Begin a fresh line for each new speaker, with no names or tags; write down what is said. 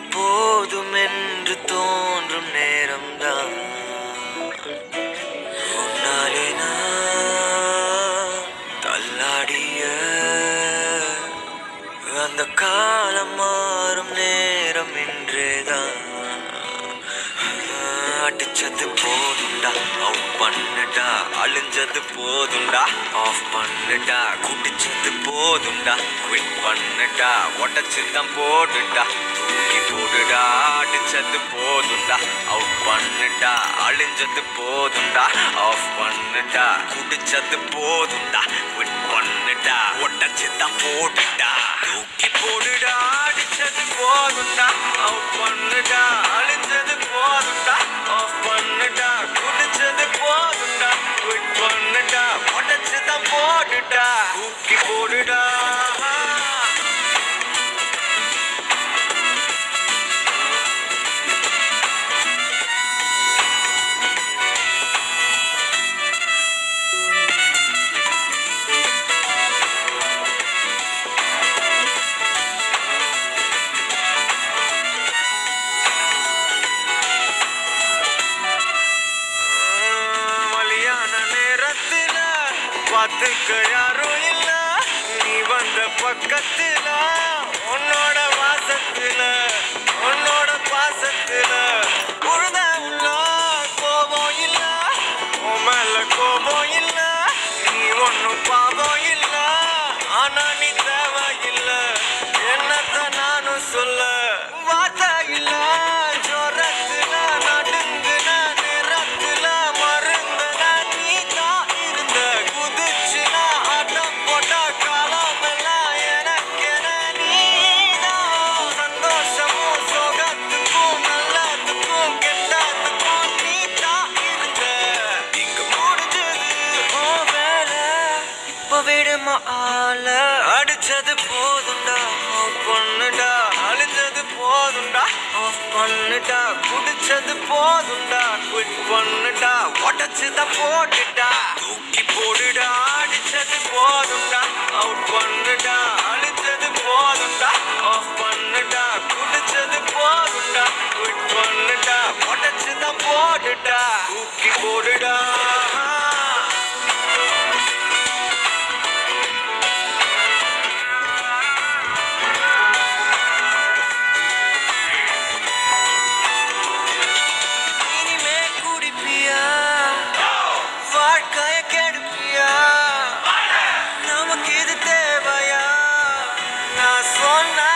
போதும் என்று தோன்றும் நேரம்தான் உன்னாலே நான் தள்ளாடிய அந்த காலம் மாறும் நேரம் இன்றேதான் அடிச்சது போதுண்டா அவுட் பண்ணுடா அழிஞ்சது போதுண்டா ஆஃப் பண்ணுடா குடிச்சது போதுண்டா குவிட் பண்ணுடா உடச்சு தான் போடுடா தூக்கி போடுடா அடிச்சது போதுண்டா அவுட் பண்ணுடா அழிஞ்சது போதுண்டா ஆஃப் பண்ணுடா குடிச்சது போதுண்டா குவிட் பண்ணுடா உடச்சு தான் போடுடா தூக்கி போடுடா அடிச்சது போதுண்டா அவுட் பண்ணுடா அழிஞ்சது போதுண்டா ஆஃப் பண்ணுடா குடிச்சது போதுண்டா குவிட் பண்ணுடா உடச்சு தான் போடுடா தூக்கி போடுடா வலியான நேரத்துல பார்த்துக்க யாரும் இல்ல நீ வந்த பக்கத்துல உன்னோட வாசத்துல உன்னோட பாசத்துல உழுத உள்ள கோபம் இல்ல உன் மேல கோபம் இல்ல நீ ஒன்னும் பாவம் இல்ல ஆனா நீ தேவையில்ல என்னத்த நானும் சொல்ல வார்த்தை இல்ல ஜோரத்துல நடுங்குன நிறத்துல மருந்துல நீ தான் இருந்த குதிச்சுன ஆட்டம் போட்ட காலம் எல்லாம் எனக்கென நீதான் சந்தோஷமும் சோகத்துக்கும் நல்லதுக்கும் கெட்டதுக்கும் நீ தான் இருந்த இங்க முடிஞ்சது உன் வேலை இப்ப விடுமா ஆள அடிச்சது போதுண்டா ஆஃப் பண்ணுடா அழிஞ்சது போதுண்டா ஆஃப் பண்ணுடா குடிச்சது போதுண்டா குவிட் பண்ணுடா உடச்சுத போட்டுடா தூக்கி போடுடா அடிச்சது போதுண்டா அவுட் பண்ணுடா அழிஞ்சது போதுண்டா ஆஃப் பண்ணுடா குடிச்சது போதுண்டா குவிட் பண்ணுடா உடச்சுத போட்டுடா தூக்கி போடுடா இனிமே குடிப்பியா வாழ்க்கைய கெடுப்பியா நமக்கு இது தேவையா நான் சொன்ன